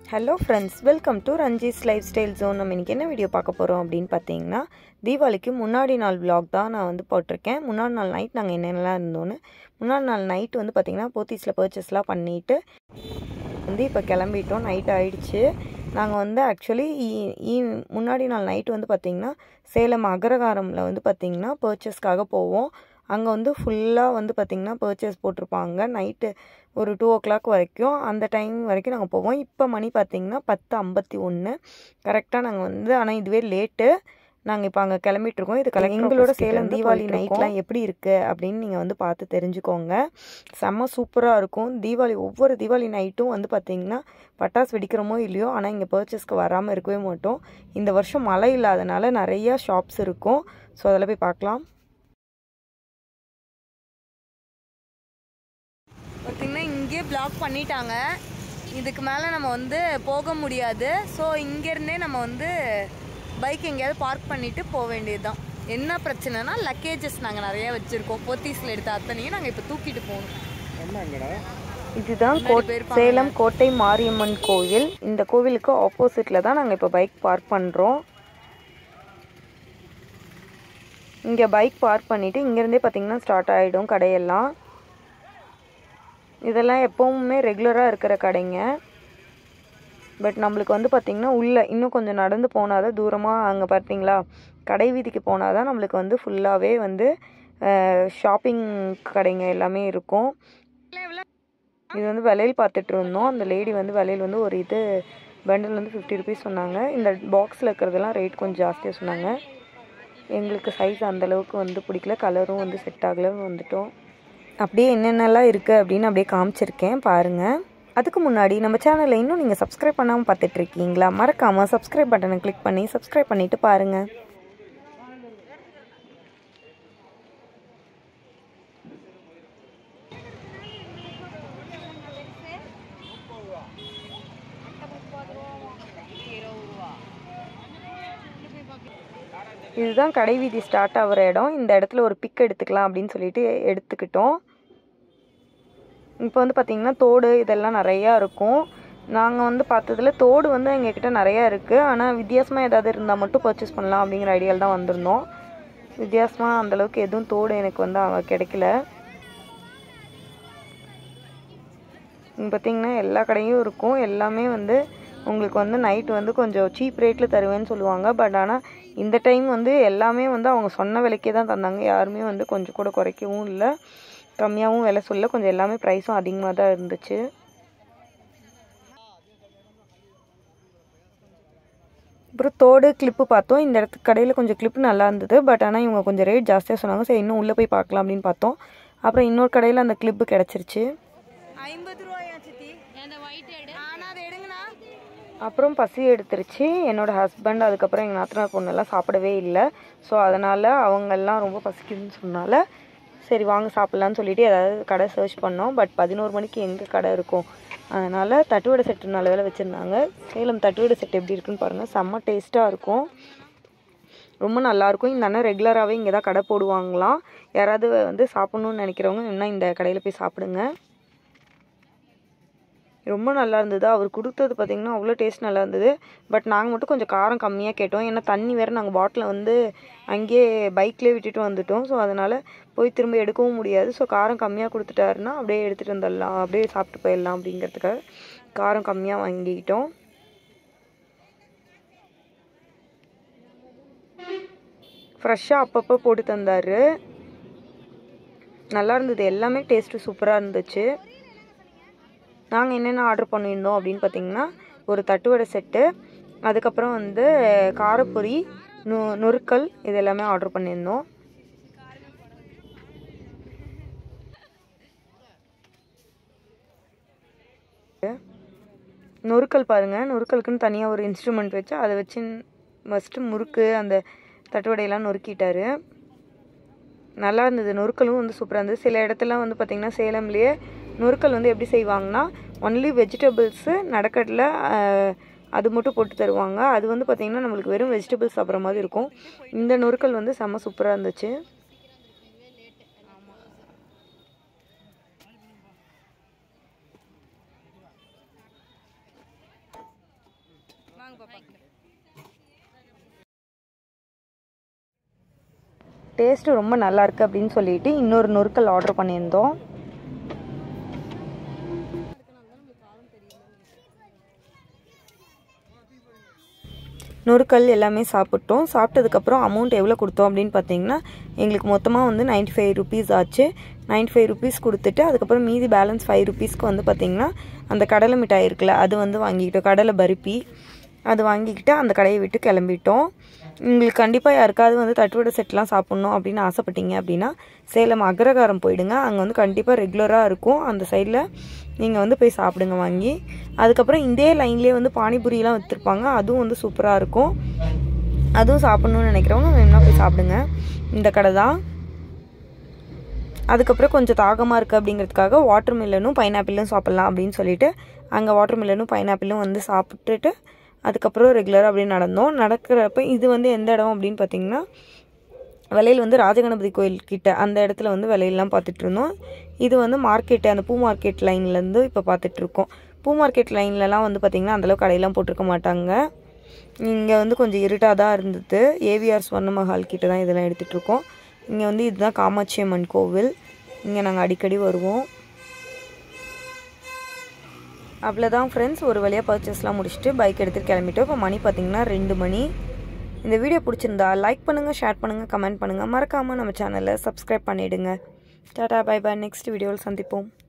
hello friends welcome to Ranjis life style zone நம்ம இன்றைக்கி என்ன வீடியோ பார்க்க போகிறோம் அப்படின்னு பார்த்தீங்கன்னா தீபாவளிக்கு முன்னாடி நாள் vlog தான் நான் வந்து போட்டிருக்கேன் முன்னாடி நாள் நைட் நாங்கள் என்னென்னலாம் இருந்தோன்னு முன்னாடி நாள் நைட் வந்து பார்த்திங்கன்னா போத்தீஸில் பர்ச்சேஸ்லாம் பண்ணிவிட்டு வந்து இப்போ கிளம்பிட்டோம் நைட் ஆயிடுச்சு நாங்கள் வந்து ஆக்சுவலி முன்னாடி நாள் நைட் வந்து பார்த்திங்கன்னா சேலம் அகரகாரமில் வந்து பார்த்திங்கன்னா பர்ச்சேஸ்க்காக போவோம் அங்கே வந்து ஃபுல்லாக வந்து பார்த்திங்கன்னா பர்ச்சேஸ் போட்டிருப்பாங்க நைட்டு ஒரு டூ ஓ கிளாக் வரைக்கும் அந்த டைம் வரைக்கும் நாங்கள் போவோம் இப்போ மணி பார்த்திங்கன்னா பத்து ஐம்பத்தி ஒன்று கரெக்டாக நாங்கள் வந்து ஆனால் இதுவே லேட்டு நாங்கள் இப்போ அங்கே கிளம்பிட்டுருக்கோம் இது கலெக்ட் எங்களோட சேலம் தீபாவளி நைட்லாம் எப்படி இருக்குது அப்படின்னு நீங்கள் வந்து பார்த்து தெரிஞ்சுக்கோங்க செம்ம சூப்பராக இருக்கும் தீபாவளி ஒவ்வொரு தீபாவளி நைட்டும் வந்து பார்த்திங்கன்னா பட்டாசு வெடிக்கிறோமோ இல்லையோ ஆனால் இங்கே பர்ச்சேஸ்க்கு வராமல் இருக்கவே மாட்டோம் இந்த வருஷம் மழை இல்லாதனால நிறையா ஷாப்ஸ் இருக்கும் ஸோ அதில் போய் பார்க்கலாம் பார்த்திங்கன்னா இங்கே பிளாக் பண்ணிட்டாங்க இதுக்கு மேலே நம்ம வந்து போக முடியாது ஸோ இங்கேருந்தே நம்ம வந்து பைக் எங்கேயாவது பார்க் பண்ணிவிட்டு போக வேண்டியது தான் என்ன பிரச்சனைனா லக்கேஜஸ் நாங்கள் நிறைய வச்சுருக்கோம் போத்தீஸில் எடுத்த அத்தனையும் நாங்கள் இப்போ தூக்கிட்டு போகணும் இதுதான் சேலம் கோட்டை மாரியம்மன் கோவில் இந்த கோவிலுக்கு ஆப்போசிட்டில் தான் நாங்கள் இப்போ பைக் பார்க் பண்ணுறோம் இங்கே பைக் பார்க் பண்ணிவிட்டு இங்கேருந்தே பார்த்திங்கன்னா ஸ்டார்ட் ஆகிடும் கடையெல்லாம் இதெல்லாம் எப்போவுமே ரெகுலராக இருக்கிற கடைங்க பட் நம்மளுக்கு வந்து பார்த்திங்கன்னா உள்ளே இன்னும் கொஞ்சம் நடந்து போனால் தான் தூரமாக அங்கே பார்த்தீங்களா கடை வீதிக்கு போனால் தான் நம்மளுக்கு வந்து ஃபுல்லாகவே வந்து ஷாப்பிங் கடைங்க எல்லாமே இருக்கும் இது வந்து விலையில் பார்த்துட்டு இருந்தோம் அந்த லேடி வந்து விலையில் வந்து ஒரு இது பண்டில் வந்து ஃபிஃப்டி ருபீஸ் சொன்னாங்க இந்த பாக்ஸில் இருக்கிறதெல்லாம் ரேட் கொஞ்சம் ஜாஸ்தியாக சொன்னாங்க எங்களுக்கு சைஸ் அந்தளவுக்கு வந்து பிடிக்கல கலரும் வந்து செட் ஆகலை வந்துட்டோம் அப்படியே என்னென்னலாம் இருக்குது அப்படின்னு அப்படியே காமிச்சிருக்கேன் பாருங்கள் அதுக்கு முன்னாடி நம்ம சேனலை இன்னும் நீங்கள் சப்ஸ்கிரைப் பண்ணாமல் பார்த்துட்ருக்கீங்களா மறக்காமல் சப்ஸ்கிரைப் பட்டனை கிளிக் பண்ணி சப்ஸ்கிரைப் பண்ணிவிட்டு பாருங்கள் இதுதான் கடை வீதி ஸ்டார்ட் ஆகிற இடம் இந்த இடத்துல ஒரு பிக் எடுத்துக்கலாம் அப்படின்னு சொல்லிட்டு எடுத்துக்கிட்டோம் இப்போ வந்து பார்த்திங்கன்னா தோடு இதெல்லாம் நிறையா இருக்கும் நாங்கள் வந்து பார்த்ததுல தோடு வந்து எங்ககிட்ட நிறையா இருக்குது ஆனால் வித்தியாசமாக ஏதாவது இருந்தால் மட்டும் பர்ச்சேஸ் பண்ணலாம் அப்படிங்கிற ஐடியாவில் தான் வந்திருந்தோம் வித்தியாசமாக அந்தளவுக்கு எதுவும் தோடு எனக்கு வந்து அங்கே கிடைக்கல இங்கே பார்த்திங்கன்னா எல்லா கடையும் இருக்கும் எல்லாமே வந்து உங்களுக்கு வந்து நைட் வந்து கொஞ்சம் சீப் ரேட்டில் தருவேன்னு சொல்லுவாங்க பட் ஆனால் இந்த டைம் வந்து எல்லாமே வந்து அவங்க சொன்ன விலைக்கே தான் தந்தாங்க யாருமே வந்து கொஞ்சம் கூட குறைக்கவும் இல்லை கம்மியாகவும் விலை சொல்ல கொஞ்சம் எல்லாமே ப்ரைஸும் அதிகமாக தான் இருந்துச்சு அப்புறம் தோடு கிளிப்பு பார்த்தோம் இந்த இடத்துக்கு கடையில் கொஞ்சம் கிளிப்பு நல்லா இருந்தது பட் ஆனால் இவங்க கொஞ்சம் ரேட் ஜாஸ்தியாக சொன்னாங்க சரி இன்னும் உள்ளே போய் பார்க்கலாம் அப்படின்னு பார்த்தோம் அப்புறம் இன்னொரு கடையில் அந்த கிளிப்பு கிடச்சிருச்சு ஐம்பது ரூபாயா சித்தி ஆனால் அதை எடுங்கண்ணா அப்புறம் பசி எடுத்துருச்சு என்னோடய ஹஸ்பண்ட் அதுக்கப்புறம் எங்கள் நாத்தனார் பொண்ணெல்லாம் சாப்பிடவே இல்லை ஸோ அதனால் அவங்கெல்லாம் ரொம்ப பசிக்குதுன்னு சொன்னால சரி வாங்க சாப்பிட்லான்னு சொல்லிட்டு ஏதாவது கடை சர்ச் பண்ணோம் பட் பதினோரு மணிக்கு எங்கே கடை இருக்கும் அதனால் தட்டுவடை செட்டு நல்ல வேலை வச்சுருந்தாங்க சேலம் தட்டுவடை செட் எப்படி இருக்குன்னு பாருங்கள் செம்ம டேஸ்ட்டாக இருக்கும் ரொம்ப நல்லாயிருக்கும் இந்த அண்ணன் ரெகுலராகவே இங்கே தான் கடை போடுவாங்களாம் யாராவது வந்து சாப்பிட்ணுன்னு நினைக்கிறவங்க இன்னும் இந்த கடையில் போய் சாப்பிடுங்க ரொம்ப நல்லா இருந்தது அவர் கொடுத்தது பார்த்திங்கன்னா அவ்வளோ டேஸ்ட் நல்லா இருந்தது பட் நாங்கள் மட்டும் கொஞ்சம் காரம் கம்மியாக கேட்டோம் ஏன்னா தண்ணி வேறு நாங்கள் பாட்டிலை வந்து அங்கேயே பைக்லேயே விட்டுட்டு வந்துட்டோம் ஸோ அதனால் போய் திரும்ப எடுக்கவும் முடியாது ஸோ காரம் கம்மியாக கொடுத்துட்டாருன்னா அப்படியே எடுத்துகிட்டு வந்துடலாம் அப்படியே சாப்பிட்டு போயிடலாம் அப்படிங்கிறதுக்காக காரம் கம்மியாக வாங்கிக்கிட்டோம் ஃப்ரெஷ்ஷாக அப்பப்போ போட்டு தந்தார் நல்லா இருந்தது எல்லாமே டேஸ்ட்டு சூப்பராக இருந்துச்சு நாங்கள் என்னென்ன ஆர்டர் பண்ணியிருந்தோம் அப்படின்னு பார்த்தீங்கன்னா ஒரு தட்டுவடை செட்டு அதுக்கப்புறம் வந்து காரப்பொரி நு நொறுக்கல் இது எல்லாமே ஆர்டர் பண்ணியிருந்தோம் நொறுக்கல் பாருங்கள் நொறுக்கலுக்குன்னு தனியாக ஒரு இன்ஸ்ட்ருமெண்ட் வச்சு அதை வச்சு ஃபஸ்ட்டு முறுக்கு அந்த தட்டுவடையெல்லாம் நொறுக்கிட்டாரு நல்லா இருந்தது நொறுக்கலும் வந்து சூப்பராக இருந்தது சில இடத்துல வந்து பார்த்திங்கன்னா சேலம்லேயே நொறுக்கல் வந்து எப்படி செய்வாங்கன்னா ஒன்லி வெஜிடபிள்ஸு நடக்கட்டில் அது மட்டும் போட்டு தருவாங்க அது வந்து பார்த்திங்கன்னா நம்மளுக்கு வெறும் வெஜிடபிள்ஸ் சாப்பிட்ற மாதிரி இருக்கும் இந்த நொறுக்கல் வந்து செம்ம சூப்பராக இருந்துச்சு வாங்க பாப்பா டேஸ்ட்டு ரொம்ப நல்லா இருக்கு அப்படின்னு சொல்லிட்டு இன்னொரு நொறுக்கல் ஆர்டர் பண்ணியிருந்தோம் நொறுக்கல் எல்லாமே சாப்பிட்டோம் சாப்பிட்டதுக்கப்புறம் அமௌண்ட் எவ்வளோ கொடுத்தோம் அப்படின்னு பார்த்தீங்கன்னா எங்களுக்கு மொத்தமாக வந்து நைன்ட்டி ஃபைவ் ருபீஸ் ஆச்சு நைன்ட்டி ஃபைவ் ருபீஸ் கொடுத்துட்டு அதுக்கப்புறம் மீதி பேலன்ஸ் ஃபைவ் ருபீஸ்க்கு வந்து பார்த்திங்கன்னா அந்த கடலை மிட்டாய் இருக்குல்ல அது வந்து வாங்கிக்கிட்டோம் கடலை பருப்பி அது வாங்கிக்கிட்டு அந்த கடையை விட்டு கிளம்பிட்டோம் உங்களுக்கு கண்டிப்பாக யாருக்காவது வந்து தட்டுவடை செட்லாம் சாப்பிட்ணும் அப்படின்னு ஆசைப்பட்டீங்க அப்படின்னா சேலம் அக்ரகாரம் போயிடுங்க அங்கே வந்து கண்டிப்பாக ரெகுலராக இருக்கும் அந்த சைடில் நீங்கள் வந்து போய் சாப்பிடுங்க வாங்கி அதுக்கப்புறம் இதே லைன்லேயே வந்து பானிபூரியெலாம் விற்றுருப்பாங்க அதுவும் வந்து சூப்பராக இருக்கும் அதுவும் சாப்பிட்ணுன்னு நினைக்கிறவங்க வேணும்னா போய் சாப்பிடுங்க இந்த கடை தான் அதுக்கப்புறம் கொஞ்சம் தாகமாக இருக்குது அப்படிங்கிறதுக்காக வாட்டர் மில்லனும் பைனாப்பிளும் சாப்பிட்லாம் அப்படின்னு சொல்லிட்டு அங்கே வாட்டர் மில்லனும் பைனாப்பிளும் வந்து சாப்பிட்டுட்டு அதுக்கப்புறம் ரெகுலராக அப்படியே நடந்தோம் நடக்கிறப்ப இது வந்து எந்த இடம் அப்படின்னு பார்த்தீங்கன்னா விலையில் வந்து ராஜகணபதி கோயில் கிட்ட அந்த இடத்துல வந்து விலையெல்லாம் பார்த்துட்டு இருந்தோம் இது வந்து மார்க்கெட்டு அந்த பூ மார்க்கெட் லைன்லேருந்து இப்போ பார்த்துட்ருக்கோம் பூ மார்க்கெட் லைன்லலாம் வந்து பார்த்திங்கன்னா அந்தளவுக்கு கடையெல்லாம் போட்டிருக்க மாட்டாங்க இங்கே வந்து கொஞ்சம் இருட்டாக தான் இருந்தது ஏவிஆர் ஸ்வர்ண மஹால் கிட்ட தான் இதெல்லாம் எடுத்துகிட்டு இருக்கோம் இங்கே வந்து இதுதான் காமாட்சி அம்மன் கோவில் இங்கே நாங்கள் அடிக்கடி வருவோம் அவ்வளோதான் ஃப்ரெண்ட்ஸ் ஒரு வழியாக பர்ச்சேஸ்லாம் முடிச்சுட்டு பைக் எடுத்துகிட்டு கிளம்பிட்டோம் இப்போ மணி பார்த்திங்கன்னா ரெண்டு மணி இந்த வீடியோ பிடிச்சிருந்தா லைக் பண்ணுங்கள் ஷேர் பண்ணுங்கள் கமெண்ட் பண்ணுங்கள் மறக்காமல் நம்ம சேனலை சப்ஸ்கிரைப் பண்ணிவிடுங்க டாடா பை பை நெக்ஸ்ட் வீடியோவில் சந்திப்போம்